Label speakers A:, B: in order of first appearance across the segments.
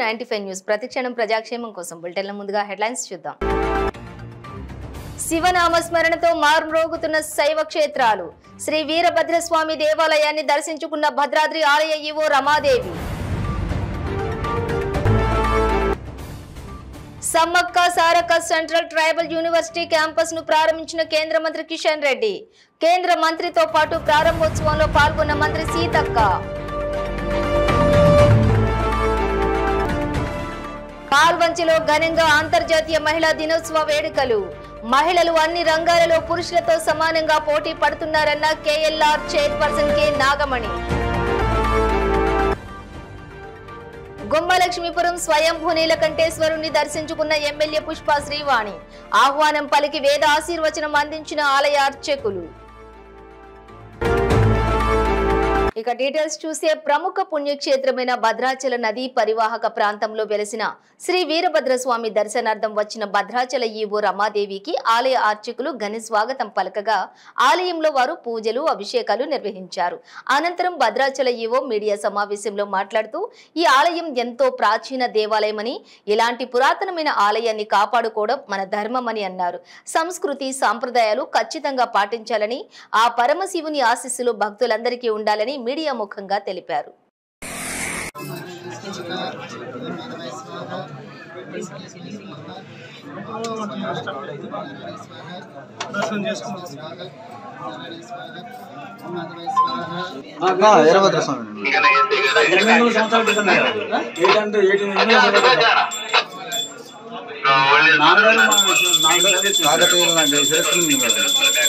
A: Ninety five news ప్రతిక్షణం ప్రజాక్షేమం కోసం బులెటిన్ల ముందుగా హెడ్లైన్స్ చూద్దాం శివనామస్మరణతో మారుమ్రోగుతున్న శైవ క్షేత్రాలు శ్రీ వీరభద్రస్వామి దేవాలయాన్ని దర్శించుకున్న భద్రాద్రి ఆలయ EO Ramadevi Sammakka Sarakka central tribal university campus ను ప్రారంభించిన కేంద్ర మంత్రి కిషన్ రెడ్డి కేంద్ర మంత్రితో పాటు ప్రారంభోత్సవంలో పాల్గొన్న మంత్రి సీతక్క పాల్వంచిలో ఘనంగా అంతర్జాతీయ మహిళా దినోత్సవ వేడుకలు మహిళలు అన్ని రంగాలలో పురుషులతో సమానంగా పోటీ పడుతున్నారన్న KLR chairperson K Nagamani Gummalakshmipuram స్వయంభూ నీలకంఠేశ్వరుణ్ణి దర్శించుకున్న ఎమ్మెల్యే పుష్ప శ్రీవాణి ఆహ్వానం పలికి వేద ఆశీర్వచనం అందించిన ఆలయ అర్చకులు ఇక డీటెయిల్స్ చూసే ప్రముఖ పుణ్యక్షేత్రమైన భద్రాచల నదీ పరివాహక ప్రాంతంలో వెలిసిన శ్రీ వీరభద్రస్వామి దర్శనార్థం వచ్చిన భద్రాచల ఈవో రమాదేవికి ఆలయ అర్చకులు ఘన స్వాగతం పలకగా ఆలయంలో వారు పూజలు అభిషేకాలు నిర్వహించారు అనంతరం భద్రాచల ఈవో మీడియా సమావేశంలో మాట్లాడుతూ ఈ ఆలయం ఎంతో ప్రాచీన దేవాలయమని ఇలాంటి పురాతనమైన ఆలయాన్ని కాపాడుకోవడం మన ధర్మమని అన్నారు సంస్కృతి సాంప్రదాయాలు ఖచ్చితంగా పాటించాలని ఆ పరమశివుని ఆశీస్సులు భక్తులందరికీ ఉండాలని మీడియా ముఖంగా తెలిపారు
B: అక్క వీరభద్ర స్వామి
C: ఎనిమిది వందల సంవత్సరాల క్రితం కదా? ఎయిట్ హండ్రెడ్ ఎయిటీన్ నాన్నగారు మా నాన్నగారు తెచ్చారు.
B: కాకతీయులు లాంటి చరిత్రలు కదా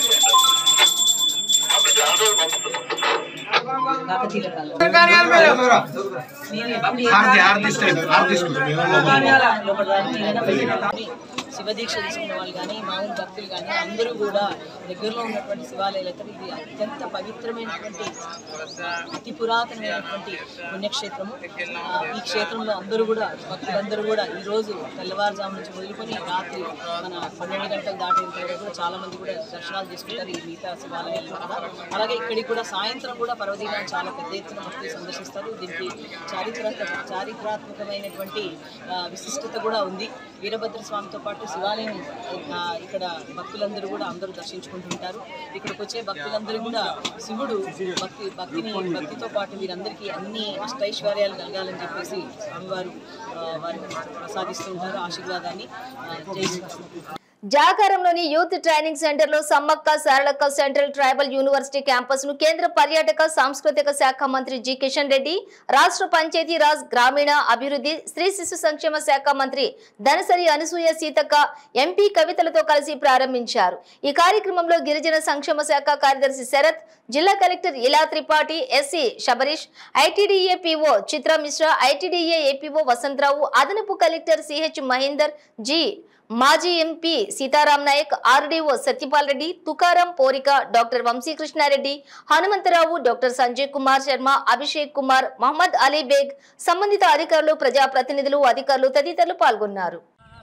D: శివదీక్ష తీసుకున్న వాళ్ళు కానీ మామూలు భక్తులు కానీ అందరూ కూడా దగ్గరలో ఉన్నటువంటి శివాలయాలు అయితే ఇది అత్యంత పవిత్రమైనటువంటి అతి పురాతనమైనటువంటి పుణ్యక్షేత్రము ఆ, ఈ క్షేత్రంలో అందరూ కూడా భక్తులందరూ కూడా ఈ రోజు తెల్లవారుజాము నుంచి మొదలుకొని రాత్రి మన పన్నెండు గంటలు దాటిన తర్వాత కూడా చాలా మంది కూడా దర్శనాలు చేసుకుంటారు ఈ మిగతా శివాలయాలు కూడా అలాగే ఇక్కడికి కూడా సాయంత్రం కూడా పర్వదినాన్ని చాలా పెద్ద ఎత్తున భక్తులు సందర్శిస్తారు దీనికి చారిత్రక చారిత్రాత్మకమైనటువంటి ఆ, విశిష్టత కూడా ఉంది వీరభద్ర స్వామితో పాటు శివాలయం ఆ, ఇక్కడ భక్తులందరూ కూడా అందరూ దర్శించుకుంటుంటారు ఇక్కడికి వచ్చే భక్తులందరూ కూడా శివుడు భక్తి భక్తిని భక్తితో పాటు వీరందరికీ అన్ని అష్టైశ్వర్యాలు కలగాలని చెప్పేసి స్వామివారు ఆ, వారికి ప్రసాదిస్తూ ఉంటారు ఆశీర్వాదాన్ని ఆ, జై శ్రీకృష్ణ
A: జాకారంలోని యూత్ ట్రైనింగ్ సెంటర్ లో Sammakka Saralakka central tribal university campus ను కేంద్ర పర్యాటక సాంస్కృతిక శాఖ మంత్రి జి కిషన్ రెడ్డి రాష్ట్ర పంచాయతీ రాజ్ గ్రామీణ అభివృద్ధి స్త్రీ శిశు సంక్షేమ శాఖ మంత్రి ధనసరి అనసూయ సీతక్క ఎంపీ కవితలతో కలిసి ప్రారంభించారు ఈ కార్యక్రమంలో గిరిజన సంక్షేమ శాఖ కార్యదర్శి శరత్ జిల్లా collector Ila Tripathi SC Shabareesh ITDA PO Chitra Mishra ITDA APO Vasantharao అదనపు కలెక్టర్ సిహెచ్ మహేందర్ జి మాజీ MP Sitaram Naik RDO Satyapal Reddy Tukaram Porika doctor Vamshikrishnareddy Hanumantharao doctor Sanjay Kumar Sharma Abhishek Kumar Mohammed Ali Baig సంబంధిత అధికారులు ప్రజాప్రతినిధులు అధికారులు తదితరులు పాల్గొన్నారు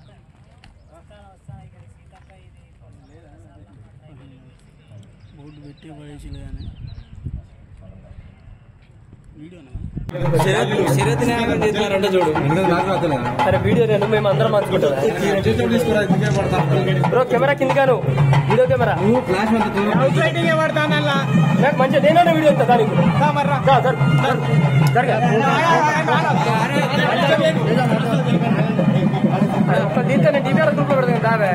E: బోర్డు పెట్టి పడేసింది కానీ వీడియోనా
F: సరే వీడియో నేను మేము అందరం పంచుకుంటాం బ్రో కెమెరా కిందగాను వీడియో కెమెరా నాకు మంచిగా నేనే వీడియో ఇస్తా దానికి దా, జరు, జరు, జరగా. ఒక్క దీంతో నేను డివిఆర్ గ్రూప్ లో పెడతాను దావే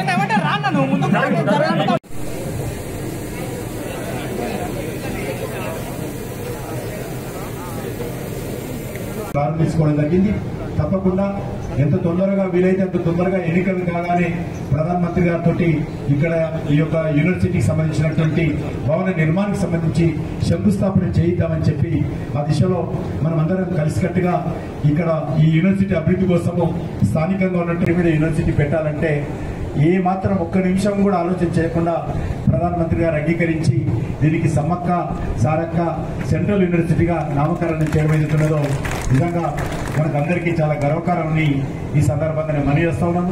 G: ప్రారంభించుకోవడం జరిగింది తప్పకుండా ఎంత తొందరగా వీలైతే అంత తొందరగా ఎన్నికలు కాగానే ప్రధానమంత్రి గారితో ఇక్కడ ఈ యొక్క యూనివర్సిటీకి సంబంధించినటువంటి భవన నిర్మాణానికి సంబంధించి శంకుస్థాపన చేయిద్దామని చెప్పి ఆ దిశలో మనం అందరం కలిసికట్టుగా ఇక్కడ ఈ యూనివర్సిటీ అభివృద్ధి కోసము స్థానికంగా ఉన్నట్టు మీద యూనివర్సిటీ పెట్టాలంటే ఏ మాత్రం ఒక్క నిమిషం కూడా ఆలోచన చేయకుండా ప్రధానమంత్రి గారు అంగీకరించి దీనికి సమ్మక్క సారక్క సెంట్రల్ యూనివర్సిటీగా నామకరణం చేయడం ఏదైతున్నదో నిజంగా మనకు అందరికీ చాలా గర్వకారమని ఈ సందర్భంగా నేను మనవి చేస్తా ఉన్నాను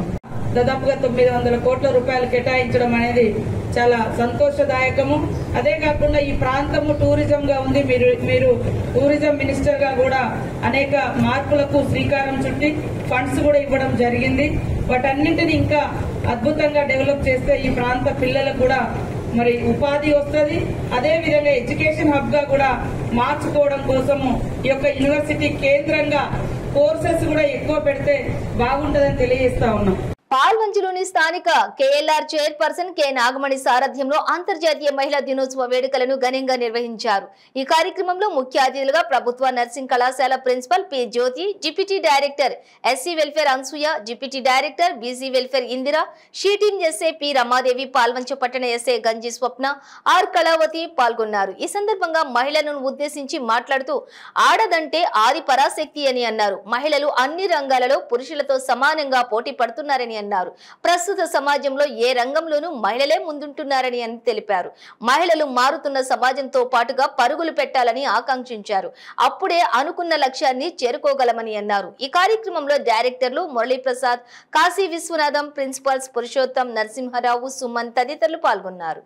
H: దాదాపుగా తొమ్మిది వందల కోట్ల రూపాయలు కేటాయించడం అనేది చాలా సంతోషదాయకము అదే కాకుండా ఈ ప్రాంతము టూరిజం గా ఉంది మీరు మీరు టూరిజం మినిస్టర్ గా కూడా అనేక మార్పులకు శ్రీకారం చుట్టి ఫండ్స్ కూడా ఇవ్వడం జరిగింది వాటన్నింటిని ఇంకా అద్భుతంగా డెవలప్ చేస్తే ఈ ప్రాంత పిల్లలకు కూడా మరి ఉపాధి వస్తుంది అదే విధంగా ఎడ్యుకేషన్ హబ్ గా కూడా మార్చుకోవడం కోసము ఈ యొక్క యూనివర్సిటీ కేంద్రంగా కోర్సెస్ కూడా ఎక్కువ పెడితే బాగుంటుందని తెలియజేస్తా ఉన్నాం
A: పాల్వంచులోని స్థానిక కేఎల్ఆర్ చైర్పర్సన్ కె నాగమణి సారథ్యంలో అంతర్జాతీయ మహిళా దినోత్సవ వేడుకలను ఘనంగా నిర్వహించారు ఈ కార్యక్రమంలో ముఖ్య అతిథులుగా ప్రభుత్వ నర్సింగ్ కళాశాల principal P Jyothi deputy director SC welfare Ansuya deputy director BC welfare Indira షీటింగ్ ఎస్ఏ పి రమాదేవి పాల్వంచ పట్టణ ఎస్ఏ గంజి స్వప్న ఆర్ కళావతి పాల్గొన్నారు ఈ సందర్భంగా మహిళలను ఉద్దేశించి మాట్లాడుతూ ఆడదంటే ఆది పరాశక్తి అని అన్నారు మహిళలు అన్ని రంగాలలో పురుషులతో సమానంగా పోటీ పడుతున్నారని అన్నారు ప్రస్తుత సమాజంలో ఏ రంగంలోనూ మహిళలే ముందుంటున్నారని అని తెలిపారు మహిళలు మారుతున్న సమాజంతో పాటుగా పరుగులు పెట్టాలని ఆకాంక్షించారు అప్పుడే అనుకున్న లక్ష్యాన్ని చేరుకోగలమని అన్నారు ఈ కార్యక్రమంలో డైరెక్టర్లు మురళీప్రసాద్ కాశీ విశ్వనాథం ప్రిన్సిపల్స్ పురుషోత్తం నరసింహారావు సుమన్ తదితరులు పాల్గొన్నారు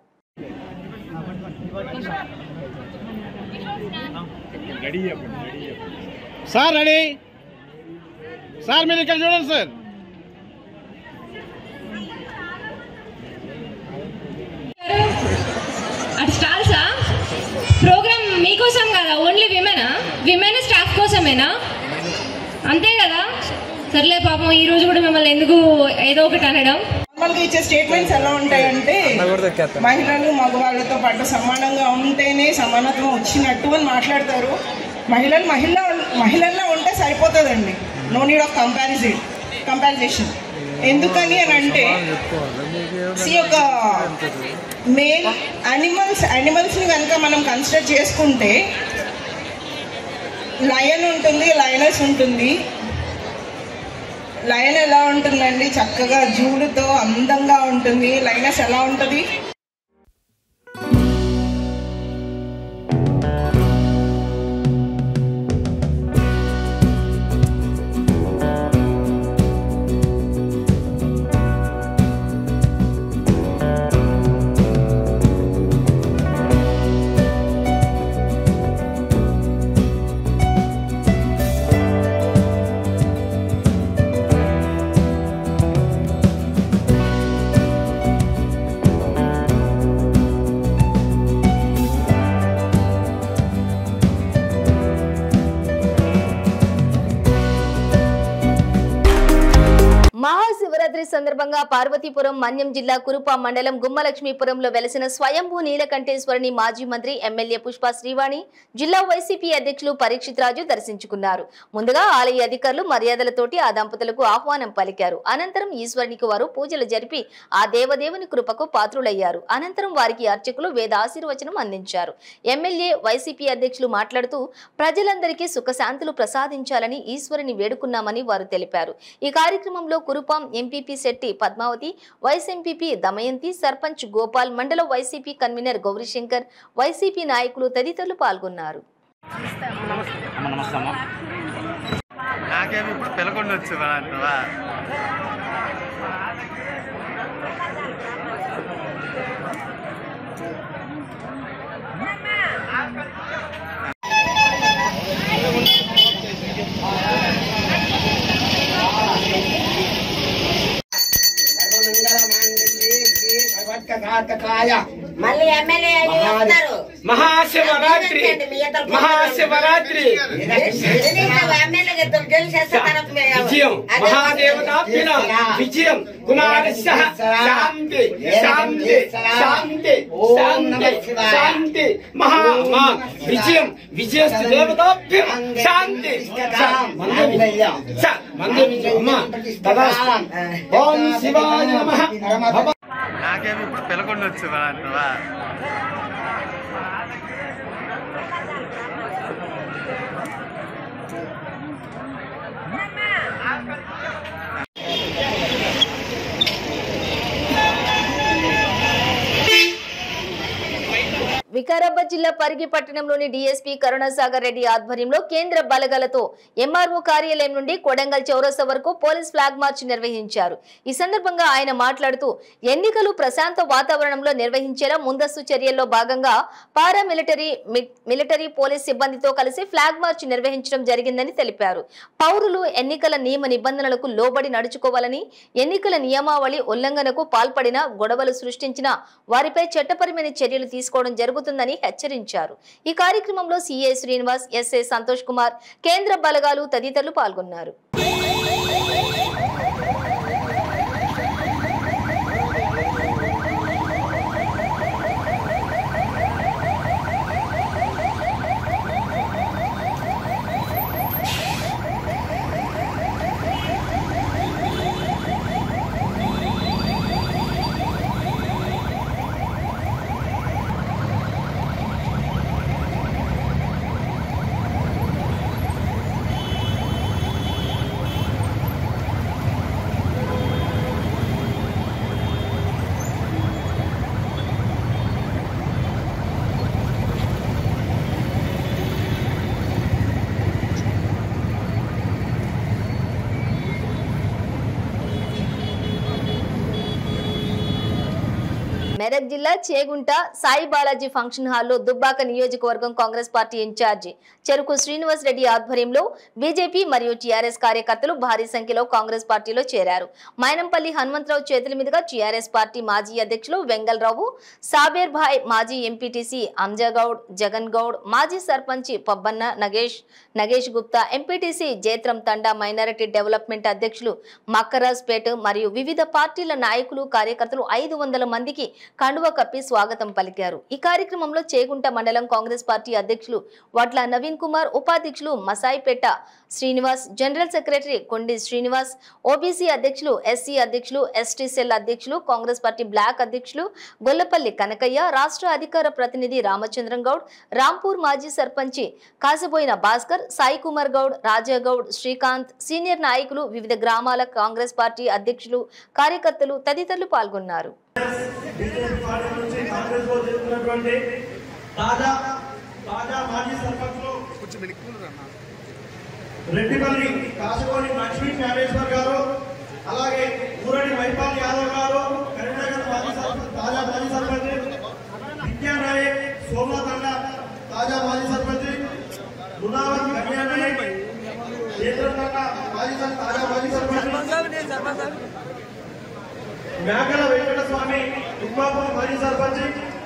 F: సార్ రెడీ సార్ మీరు ఇక్కడ చూడండి సార్
I: అటు స్టాల్సా ప్రోగ్రామ్ మీకోసం కదా ఓన్లీ విమెనా విమెన్ స్టాఫ్ కోసమేనా అంతే కదా సర్లే పాపం ఈ రోజు కూడా మిమ్మల్ని ఎందుకు ఏదో ఒకటి అనడం
H: నార్మల్గా ఇచ్చే స్టేట్మెంట్స్ ఎలా ఉంటాయంటే మహిళలు మగవాళ్ళతో పాటు సమానంగా ఉంటేనే సమానత్వం వచ్చినట్టు అని మాట్లాడతారు మహిళలు మహిళ మహిళల్లో ఉంటే సరిపోతుందండి no need of comparison comparisation ఎందుకని అని అంటే see ఒక మెయిన్ అనిమల్స్ అనిమల్స్ని కనుక మనం కన్సిడర్ చేసుకుంటే లయన్ ఉంటుంది లయనస్ ఉంటుంది లయన్ ఎలా ఉంటుందండి చక్కగా జూడుతో అందంగా ఉంటుంది లైనస్ ఎలా ఉంటుంది
A: మహాశివరాత్రి సందర్భంగా పార్వతీపురం మన్యం జిల్లా కురుపా మండలం గుమ్మలక్ష్మీపురంలో వెలసిన స్వయంభూ నీలకంఠేశ్వరిని మాజీ మంత్రి ఎమ్మెల్యే పుష్ప శ్రీవాణి జిల్లా వైసీపీ అధ్యక్షులు పరీక్షిత్ రాజు దర్శించుకున్నారు ముందుగా ఆలయ అధికారులు మర్యాదలతోటి ఆ దంపతులకు ఆహ్వానం పలికారు అనంతరం ఈశ్వరునికి వారు పూజలు జరిపి ఆ దేవదేవుని కృపకు పాత్రులయ్యారు అనంతరం వారికి అర్చకులు వేద ఆశీర్వచనం అందించారు ఎమ్మెల్యే వైసీపీ అధ్యక్షులు మాట్లాడుతూ ప్రజలందరికీ సుఖశాంతులు ప్రసాదించాలని ఈశ్వరుని వేడుకున్నామని వారు తెలిపారు ఈ కార్యక్రమంలో Kurupam MPP Shetty Padmavathi vice MPP Damayanti sarpanch Gopal మండల వైసీపీ కన్వీనర్ గౌరీశంకర్ వైసీపీ నాయకులు తదితరులు పాల్గొన్నారు
B: నాకేమి ఇప్పుడు పిలకుండా వచ్చు అంటవా
J: మళ్ళీ ఎమ్మెల్యే అని చెప్తారు
C: మహాశివరాత్రి మహాశివరాత్రి
J: ఎమ్మెల్యే గారితో గెలిచేస్తే తర్వాత మేము-
C: విజయం
J: అదే
C: మహాదేవతాపిన విజయం కుమారస్య శాంతి శాంతి శాంతి శాంతి శాంతి మహా మా విజయం విజయస్తు దేవతాభ్యం శాంతి శా- మందే విజయం. శా- మందే విజయం అమ్మా తదాస్తు. ఓం శివాయ నమః భవ-
B: నాకేమి ఇప్పుడు పిలకుండా వచ్చు అంటవా
A: వికారాబాద్ జిల్లా పరిగి పట్టణంలోని డీఎస్పీ కరుణాసాగర్ రెడ్డి ఆధ్వర్యంలో కేంద్ర బలగాలతో ఎంఆర్ఓ కార్యాలయం నుండి కొడంగల్ చౌరస్తా వరకు పోలీస్ ఫ్లాగ్ మార్చ్ నిర్వహించారు ఈ సందర్భంగా ఆయన మాట్లాడుతూ ఎన్నికలు ప్రశాంత వాతావరణంలో నిర్వహించేలా ముందస్తు చర్యల్లో భాగంగా పారామిలిటరీ మి- మిలిటరీ పోలీస్ సిబ్బందితో కలిసి ఫ్లాగ్ మార్చ్ నిర్వహించడం జరిగిందని తెలిపారు పౌరులు ఎన్నికల నియమ నిబంధనలకు లోబడి నడుచుకోవాలని ఎన్నికల నియమావళి ఉల్లంఘనకు పాల్పడిన గొడవలు సృష్టించిన వారిపై చట్టపరమైన చర్యలు తీసుకోవడం జరుగుతుందని హెచ్చరించారు ఈ కార్యక్రమంలో సిఐ శ్రీనివాస్ ఎస్ఏ సంతోష్ కుమార్ కేంద్ర బలగాలు తదితరులు పాల్గొన్నారు మెదక్ జిల్లా చేగుంట సాయి బాలాజీ ఫంక్షన్ హాల్లో దుబ్బాక నియోజకవర్గం కాంగ్రెస్ పార్టీ ఇన్ఛార్జి చెరుకు శ్రీనివాస్ రెడ్డి ఆధ్వర్యంలో బీజేపీ మరియు టీఆర్ఎస్ కార్యకర్తలు భారీ సంఖ్యలో కాంగ్రెస్ పార్టీలో చేరారు మైనంపల్లి హనుమంతరావు చేతుల మీదుగా టీఆర్ఎస్ పార్టీ మాజీ అధ్యక్షులు వెంగళరావు సాబేర్ భాయ్ మాజీ ఎంపీటీసీ అంజాగౌడ్ జగన్ గౌడ్ మాజీ sarpanch Pabbanna Nagesh Nagesh Gupta MPTC Jethram Thanda minority development అధ్యక్షులు మక్కరాజ్పేట్ మరియు వివిధ పార్టీల నాయకులు కార్యకర్తలు ఐదు వందల మందికి కండువ కప్పి స్వాగతం పలికారు ఈ కార్యక్రమంలో చేగుంట మండలం కాంగ్రెస్ పార్టీ అధ్యక్షులు వడ్ల నవీన్ కుమార్ ఉపాధ్యక్షులు మసాయిపేట Srinivas general secretary Kondi Srinivas OBC అధ్యక్షులు ఎస్సీ అధ్యక్షులు ఎస్టీ సెల్ అధ్యక్షులు కాంగ్రెస్ పార్టీ బ్లాక్ అధ్యక్షులు గొల్లపల్లి కనకయ్య రాష్ట్ర అధికార ప్రతినిధి రామచంద్రం గౌడ్ రాంపూర్ మాజీ సర్పంచి కాసిపోయిన భాస్కర్ సాయి కుమార్ గౌడ్ రాజా గౌడ్ శ్రీకాంత్ సీనియర్ నాయకులు వివిధ గ్రామాల కాంగ్రెస్ పార్టీ అధ్యక్షులు కార్యకర్తలు తదితరులు పాల్గొన్నారు
F: బీజేపీ పార్టీ నుంచి కాంగ్రెస్ లో చేస్తున్నటువంటి తాజా తాజా మాజీ సర్పంచ్లు రెడ్డిపల్లి కాసుకోని లక్ష్మీ జ్ఞానేశ్వర్ గారు అలాగే ఊరడి మైపాల్ యాదవ్ గారు కరీంనగర్ మాజీ సర్పంచ్ తాజా మాజీ సర్పంచ్ విద్యానాయక్ సోమతండ తాజా మాజీ సర్పంచ్ మునావత్ కన్యానాయక్ కేంద్రంతండ మాజీ సర్- తాజా మాజీ సర్పంచ్ మేకల వెంకటస్వామి తిమ్మాపూర్ మాజీ సర్పంచ్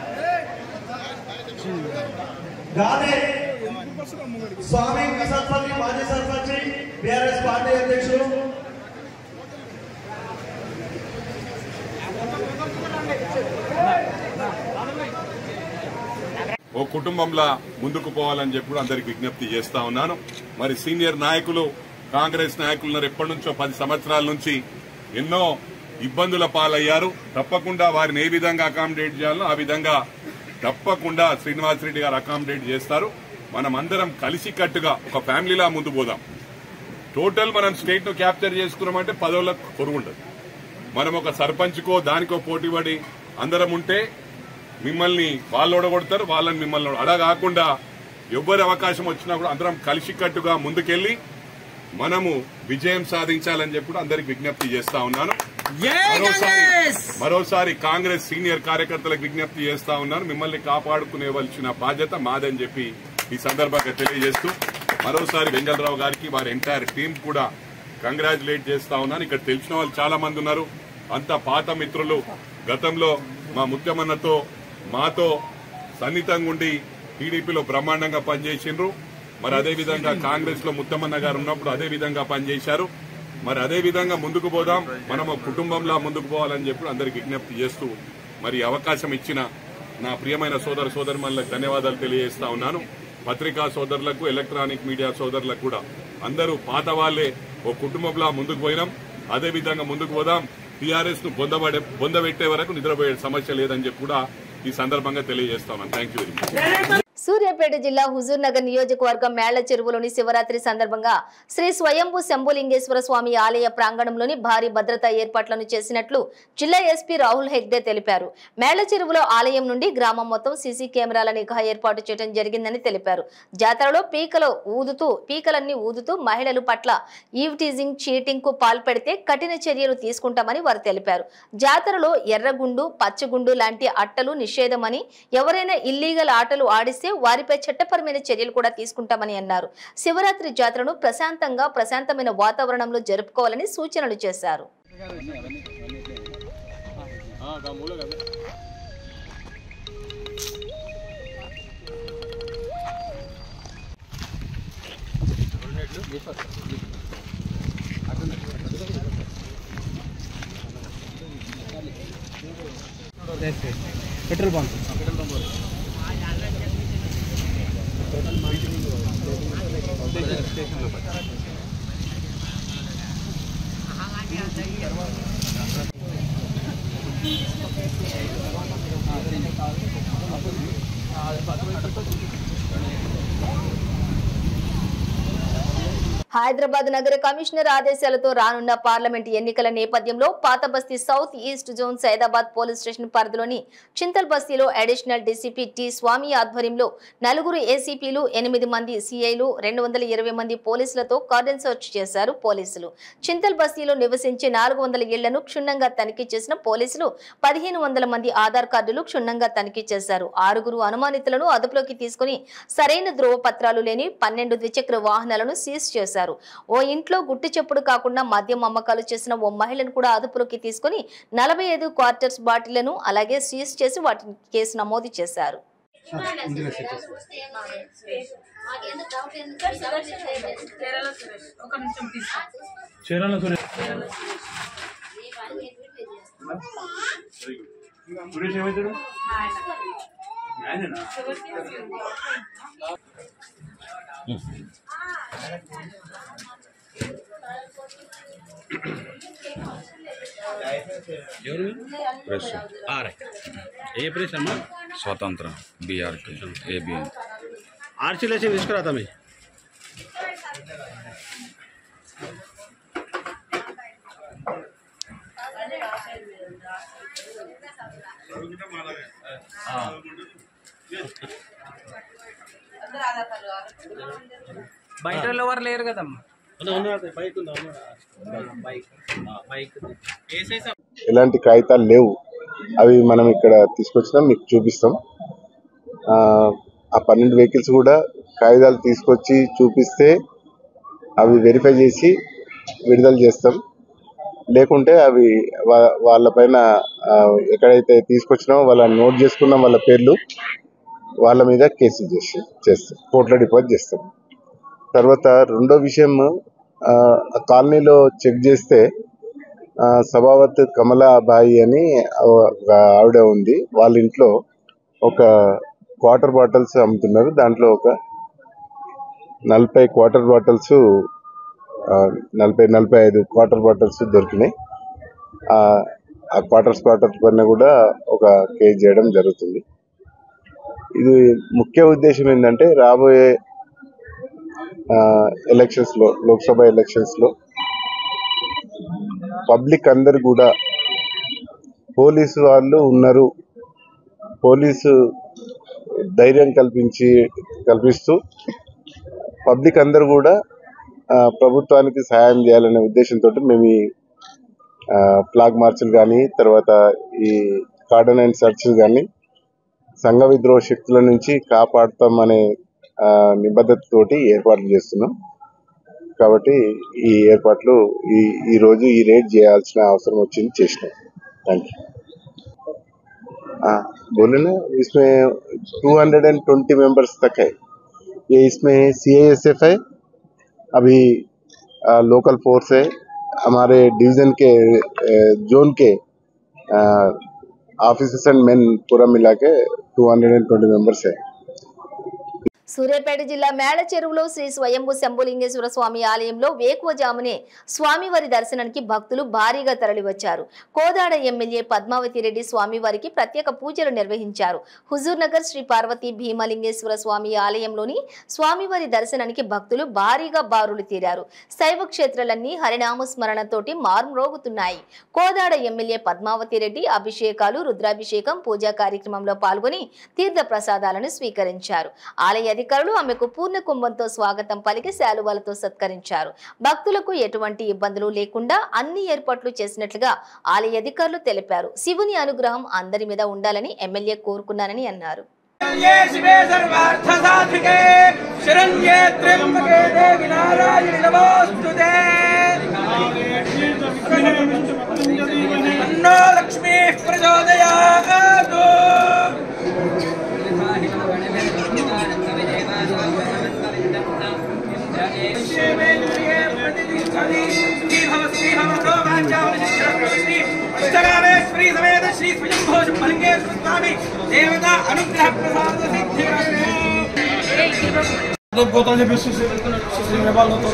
F: గాదే స్వామి కసత్పల్లి మాజీ సర్పంచ్ బీఆర్ఎస్ పార్టీ అధ్యక్షులు
K: ఓ కుటుంబంలా ముందుకు పోవాలని చెప్పి కూడా అందరికి విజ్ఞప్తి చేస్తా ఉన్నాను మరి సీనియర్ నాయకులు కాంగ్రెస్ నాయకులు ఉన్నారు ఎప్పటి నుంచో పది సంవత్సరాల నుంచి ఎన్నో ఇబ్బందుల పాలయ్యారు తప్పకుండా వారిని ఏ విధంగా అకామిడేట్ చేయాలో ఆ విధంగా తప్పకుండా శ్రీనివాసరెడ్డి గారు అకామిడేట్ చేస్తారు మనం అందరం కలిసికట్టుగా ఒక ఫ్యామిలీలా ముందు పోదాం టోటల్ మనం స్టేట్ ను క్యాప్చర్ చేసుకున్నామంటే పదవులకు కొరుగుండదు మనం ఒక సర్పంచ్కో దానికో పోటీ పడి అందరం ఉంటే మిమ్మల్ని వాళ్ళు ఓడగొడతారు వాళ్ళని మిమ్మల్ని ఓడ- అలా కాకుండా ఎవ్వరి అవకాశం వచ్చినా కూడా అందరం కలిసికట్టుగా ముందుకెళ్లి మనము విజయం సాధించాలని చెప్పి కూడా అందరికి విజ్ఞప్తి చేస్తా ఉన్నాను మరోసారి మరోసారి కాంగ్రెస్ సీనియర్ కార్యకర్తలకు విజ్ఞప్తి చేస్తా ఉన్నాను మిమ్మల్ని కాపాడుకునేవలసిన బాధ్యత మాదని చెప్పి ఈ సందర్భంగా తెలియజేస్తూ మరోసారి వెంగళరావు గారికి వారి ఎంటైర్ టీం కూడా కంగ్రాచులేట్ చేస్తా ఉన్నాను ఇక్కడ తెలిసిన వాళ్ళు చాలా మంది ఉన్నారు అంత పాత మిత్రులు గతంలో మా ముత్యమన్నతో మాతో సన్నిహితంగా ఉండి టీడీపీలో బ్రహ్మాండంగా పనిచేసిండ్రు మరి అదే విధంగా కాంగ్రెస్ లో ముత్తమన్న గారు ఉన్నప్పుడు అదే విధంగా పనిచేశారు మరి అదే విధంగా ముందుకు పోదాం మనం ఒక కుటుంబంలా ముందుకు పోవాలని చెప్పి అందరికి విజ్ఞప్తి చేస్తూ మరి ఈ అవకాశం ఇచ్చిన నా ప్రియమైన సోదర సోదరులకు ధన్యవాదాలు తెలియజేస్తా ఉన్నాను పత్రికా సోదరులకు ఎలక్ట్రానిక్ మీడియా సోదరులకు కూడా అందరూ పాత వాళ్లే ఓ కుటుంబంలా ముందుకు పోయినాం అదే విధంగా ముందుకు పోదాం టీఆర్ఎస్ ను పొందబడే పొందబెట్టే వరకు నిద్రపోయే సమస్య లేదని చెప్పి కూడా ఈ సందర్భంగా తెలియజేస్తామని thank you very much
A: Suryapet జిల్లా హుజూర్ నగర్ నియోజకవర్గం మేళ్ల చెరువులోని శివరాత్రి సందర్భంగా శ్రీ స్వయంభూ శంభులింగేశ్వర స్వామి ఆలయ ప్రాంగణంలోని భారీ భద్రతా ఏర్పాట్లను చేసినట్లు జిల్లా ఎస్పీ రాహుల్ హెగ్డే తెలిపారు మేళ్ల చెరువులో ఆలయం నుండి గ్రామం మొత్తం సీసీ కెమెరాల నిఘా ఏర్పాటు చేయడం జరిగిందని తెలిపారు జాతరలో పీకలు ఊదుతూ పీకలన్నీ ఊదుతూ మహిళలు పట్ల ఈవ్ టీజింగ్ చీటింగ్ కు పాల్పడితే కఠిన చర్యలు తీసుకుంటామని వారు తెలిపారు జాతరలో ఎర్రగుండు పచ్చగుండు లాంటి అట్టలు నిషేధమని ఎవరైనా ఇల్లీగల్ ఆటలు ఆడిస్తే వారిపై చట్టపరమైన చర్యలు కూడా తీసుకుంటామని అన్నారు శివరాత్రి జాతరను ప్రశాంతంగా ప్రశాంతమైన వాతావరణంలో జరుపుకోవాలని సూచనలు చేశారు
E: పెట్రోల్ బంక్
A: హైదరాబాద్ నగర కమిషనర్ ఆదేశాలతో రానున్న పార్లమెంట్ ఎన్నికల నేపథ్యంలో పాత బస్తీ south east zone Saidabad police station పరిధిలోని చింతల్ బస్తీలో అడిషనల్ డీసీపీ టి స్వామి ఆధ్వర్యంలో నలుగురు ఏసీపీలు ఎనిమిది మంది సిఐలు రెండు వందల ఇరవై మంది పోలీసులతో కార్డన్ సెర్చ్ చేశారు పోలీసులు చింతల్ బస్తీలో నివసించే నాలుగు వందల ఇళ్లను క్షుణ్ణంగా తనిఖీ చేసిన పోలీసులు పదిహేను వందల మంది ఆధార్ కార్డులు క్షుణ్ణంగా తనిఖీ చేశారు ఆరుగురు అనుమానితులను అదుపులోకి తీసుకుని సరైన ధ్రువపత్రాలు లేని పన్నెండు ద్విచక్ర వాహనాలను సీజ్ చేశారు ఓ ఇంట్లో గుట్టు చెప్పుడు కాకుండా మద్యం అమ్మకాలు చేసిన ఓ మహిళను కూడా అదుపులోకి తీసుకుని నలభై ఐదు క్వార్టర్స్ బాటిళ్లను అలాగే సీజ్ చేసి వాటిని కేసు నమోదు చేశారు
E: చీరాల సురేష్ సురేష్ ఏమవుతాడు ఆయనేనా ఎవరు
L: ప్రెస్
E: ఆ, రైట్. ఏ ప్రెస్ అమ్మా
L: స్వతంత్ర బీఆర్కి ఏబిఎన్
E: ఆర్చిలేషన్ తీసుకురా తమ్మి
M: బయట వాళ్ళు ఎవరు లేరు కదమ్మా
E: బైక్ ఉందా బైక్ బైక్ ఏ సైజ్
N: ఎలాంటి కాగితాలు లేవు అవి మనం ఇక్కడ తీసుకొచ్చినాం మీకు చూపిస్తాం ఆ, ఆ పన్నెండు వెహికల్స్ కూడా కాగితాలు తీసుకొచ్చి చూపిస్తే అవి వెరిఫై చేసి విడుదల చేస్తాం లేకుంటే అవి వా- వాళ్ళపైన ఆ, ఎక్కడైతే తీసుకొచ్చినామో వాళ్ళని నోట్ చేసుకున్నాం వాళ్ళ పేర్లు వాళ్ళ మీద కేసు చేసి చేస్తాం కోర్టులో డిపాజిట్ చేస్తాం తర్వాత రెండో విషయం ఆ, ఆ కాలనీలో చెక్ చేస్తే ఆ, సభావత్ కమలాబాయి అని ఒక ఆవిడ ఉంది వాళ్ళ ఇంట్లో ఒక వాటర్ బాటిల్స్ అమ్ముతున్నారు దాంట్లో ఒక నలభై వాటర్ బాటిల్స్ నలభై నలభై ఐదు వాటర్ బాటిల్స్ దొరికినాయి ఆ ఆ క్వార్టర్స్ క్వార్టర్స్ పైన కూడా ఒక కేసు చేయడం జరుగుతుంది ఇది ముఖ్య ఉద్దేశం ఏంటంటే రాబోయే ఎలక్షన్స్ లో లోక్సభ ఎలక్షన్స్ లో పబ్లిక్ అందరు కూడా పోలీసు వాళ్ళు ఉన్నారు పోలీసు ధైర్యం కల్పించి కల్పిస్తూ పబ్లిక్ అందరు కూడా ఆ, ప్రభుత్వానికి సహాయం చేయాలనే ఉద్దేశంతో మేము ఈ ఫ్లాగ్ మార్చులు కానీ తర్వాత ఈ కార్డన్ అండ్ సర్చ్లు కానీ సంఘ విద్రోహ శక్తుల నుంచి కాపాడుతామనే ఆ, నిబద్ధతతోటి ఏర్పాట్లు చేస్తున్నాం కాబట్టి ఈ ఏర్పాట్లు ఈ ఈ రోజు ఈ రేట్ చేయాల్సిన అవసరం వచ్చింది చేసినాం థ్యాంక్ యూ हाँ बोले ना इसमें 220 मेंबर्स तक है ये इसमें सी है अभी लोकल फोर्स है हमारे डिवीजन के जोन के ऑफिसर्स एंड मेन पूरा मिला के 220 मेंबर्स है
A: సూర్యాపేట జిల్లా మేళ చెరువులో శ్రీ స్వయంభు శంభులింగేశ్వర స్వామి ఆలయంలో వేకువజామునే స్వామివారి దర్శనానికి భక్తులు భారీగా తరలివచ్చారు కోదాడ ఎమ్మెల్యే పద్మావతి రెడ్డి స్వామివారికి ప్రత్యేక పూజలు నిర్వహించారు హుజూర్ నగర్ శ్రీ పార్వతీ భీమలింగేశ్వర స్వామి ఆలయంలోని స్వామివారి దర్శనానికి భక్తులు భారీగా బారులు తీరారు శైవ క్షేత్రాలన్నీ హరినామ స్మరణతోటి మారుమ్రోగుతున్నాయి కోదాడ ఎమ్మెల్యే పద్మావతి రెడ్డి అభిషేకాలు రుద్రాభిషేకం పూజా కార్యక్రమంలో పాల్గొని తీర్థ ప్రసాదాలను స్వీకరించారు ఆలయ అధికారులు ఆమెకు పూర్ణ కుంభంతో స్వాగతం పలికి శాలువాలతో సత్కరించారు భక్తులకు ఎటువంటి ఇబ్బందులు లేకుండా అన్ని ఏర్పాట్లు చేసినట్లుగా ఆలయ అధికారులు తెలిపారు శివుని అనుగ్రహం అందరి మీద ఉండాలని ఎమ్మెల్యే కోరుకున్నానని అన్నారు
M: शिवे सर्वार्थसाधिके शरण्ये त्र्यम्बके देवि नारायणि नमोऽस्तुते तन्नो लक्ष्मीः प्रचोदयात् श्री समेत श्री स्वयंभो शंभलिंगेश्वर स्वामी देवता अनुग्रह प्रसाद सिद्धि
F: పోతాను చెప్పేసి వాళ్ళతో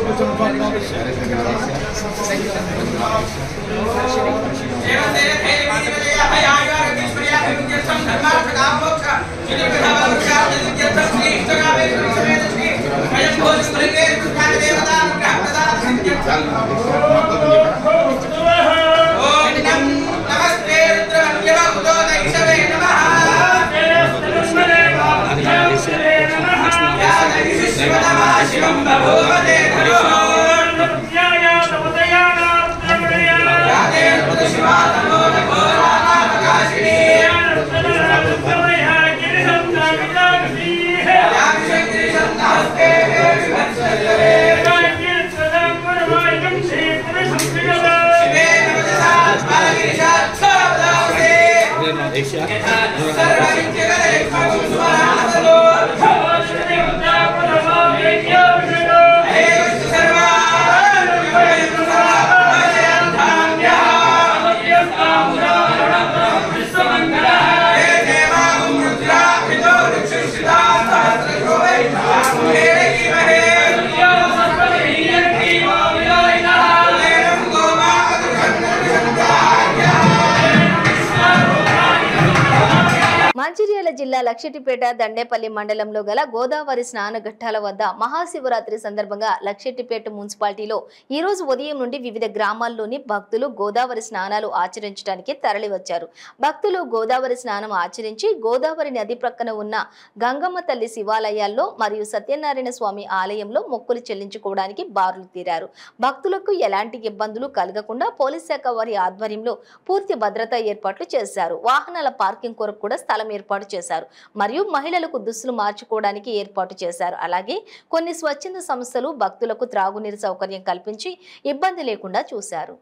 M: नमस्ते रुद्रमन्यवुदोदैषवे नमः शिवं बभूवते
A: మంచిర్యాల జిల్లా లక్షెట్టిపేట దండేపల్లి మండలంలో గల గోదావరి స్నాన ఘట్టాల వద్ద మహాశివరాత్రి సందర్భంగా లక్షెట్టిపేట మున్సిపాలిటీలో ఈ రోజు ఉదయం నుండి వివిధ గ్రామాల్లోని భక్తులు గోదావరి స్నానాలు ఆచరించడానికి తరలివచ్చారు భక్తులు గోదావరి స్నానం ఆచరించి గోదావరి నది ప్రక్కన ఉన్న గంగమ్మ తల్లి శివాలయాల్లో మరియు సత్యనారాయణ స్వామి ఆలయంలో మొక్కులు చెల్లించుకోవడానికి బారులు తీరారు భక్తులకు ఎలాంటి ఇబ్బందులు కలగకుండా పోలీస్ శాఖ వారి ఆధ్వర్యంలో పూర్తి భద్రతా ఏర్పాట్లు చేశారు వాహనాల పార్కింగ్ కొరకు కూడా స్థలం ఏర్పాటు చేశారు మరియు మహిళలకు దుస్తులు మార్చుకోవడానికి ఏర్పాటు చేశారు అలాగే కొన్ని స్వచ్ఛంద సంస్థలు భక్తులకు త్రాగునీరు సౌకర్యం కల్పించి ఇబ్బంది లేకుండా చూశారు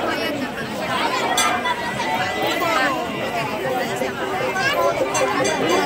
M: Thank you.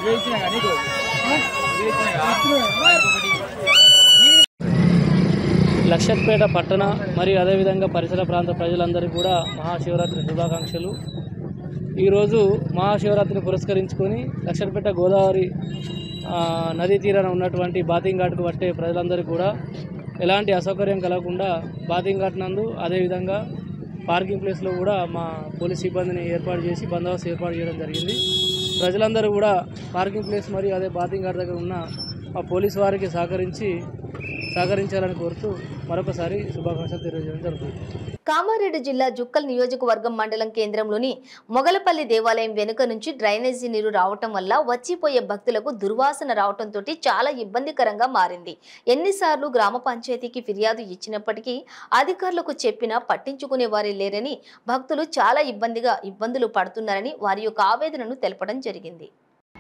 O: లక్షత్పేట పట్టణ మరియు అదేవిధంగా పరిసర ప్రాంత ప్రజలందరికీ కూడా మహాశివరాత్రి శుభాకాంక్షలు ఈరోజు మహాశివరాత్రిని పురస్కరించుకొని లక్షత్పేట గోదావరి ఆ, నదీ తీరాన ఉన్నటువంటి బాతింగ్ ఘాట్కు పట్టే ప్రజలందరికీ కూడా ఎలాంటి అసౌకర్యం కలగకుండా బాతింగ్ ఘాట్ నందు అదేవిధంగా పార్కింగ్ ప్లేస్లో కూడా మా పోలీస్ సిబ్బందిని ఏర్పాటు చేసి బందోబస్తు ఏర్పాటు చేయడం జరిగింది ప్రజలందరూ కూడా పార్కింగ్ ప్లేస్ మరియు అదే బాతింగ్ ఘాట్ దగ్గర ఉన్న మా పోలీస్ వారికి సహకరించి సహకరించాలని కోరుతూ మరొకసారి శుభాకాంక్షలు తెలియజేయడం జరుగుతుంది
A: కామారెడ్డి జిల్లా జుక్కల్ నియోజకవర్గం మండలం కేంద్రంలోని మొగలపల్లి దేవాలయం వెనుక నుంచి డ్రైనేజీ నీరు రావటం వల్ల వచ్చిపోయే భక్తులకు దుర్వాసన రావటంతో చాలా ఇబ్బందికరంగా మారింది ఎన్నిసార్లు గ్రామ పంచాయతీకి ఫిర్యాదు ఇచ్చినప్పటికీ అధికారులకు చెప్పినా పట్టించుకునే వారే లేరని భక్తులు చాలా ఇబ్బందిగా ఇబ్బందులు పడుతున్నారని వారి యొక్క ఆవేదనను తెలపడం జరిగింది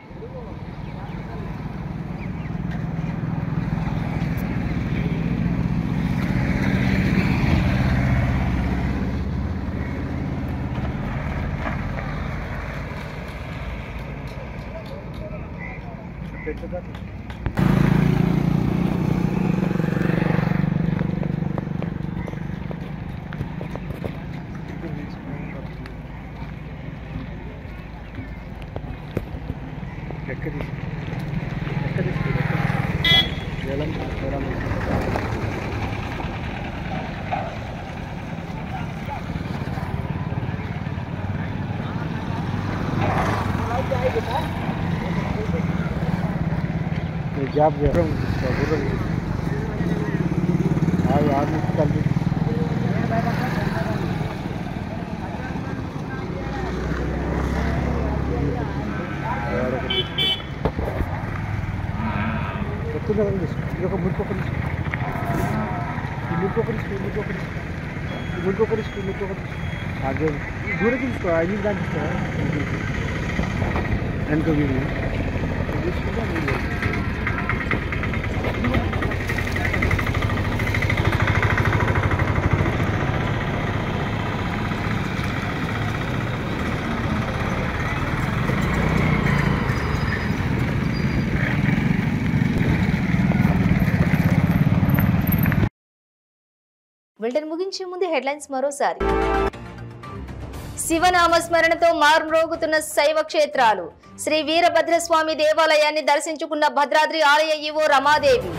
P: జాబ్ గుర్రం గుర్రం ఆరు ఆరు నుంచి కలిపి చెప్తున్నా కదా తీసుకో. ఇది ఒక మురికొక తీసుకో ఈ మురికొక తీసుకో ఈ మురికొక తీసుకో ఈ మురికొక తీసుకో ఈ మురికొక తీసుకో అదే దూరం తీసుకో ఐదు దానికి తీసుకో వెనక వీళ్ళు తీసుకుంటా వీళ్ళు
A: బులెటిన్ ముగించే ముందు హెడ్లైన్స్ మరోసారి శివనామ స్మరణతో మారుమ్రోగుతున్న శైవ క్షేత్రాలు శ్రీ వీరభద్రస్వామి దేవాలయాన్ని దర్శించుకున్న భద్రాద్రి ఆలయ EO Ramadevi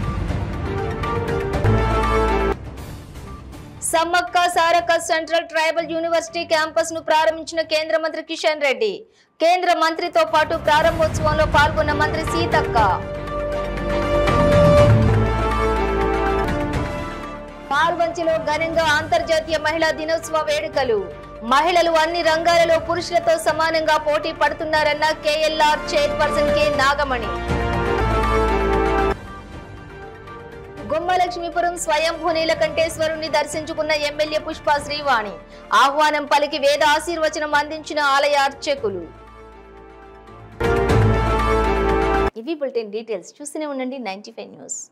A: Sammakka Sarakka central tribal university campus ను ప్రారంభించిన కేంద్ర మంత్రి కిషన్ రెడ్డి కేంద్ర మంత్రితో పాటు ప్రారంభోత్సవంలో పాల్గొన్న మంత్రి సీతక్క పాల్వంచిలో ఘనంగా అంతర్జాతీయ మహిళా దినోత్సవ వేడుకలు మహిళలు అన్ని రంగాలలో పురుషులతో సమానంగా పోటీ పడుతున్నారన్న KLR chairperson K Nagamani Gummalakshmipuram స్వయంభూ నీలకంఠేశ్వరుణ్ణి దర్శించుకున్న ఎమ్మెల్యే పుష్ప శ్రీవాణి ఆహ్వానం పలికి వేద ఆశీర్వచనం అందించిన ఆలయ అర్చకులు ఇవి బులెటిన్ డీటెయిల్స్ చూస్తూనే ఉండండి నైన్టీ న్యూస్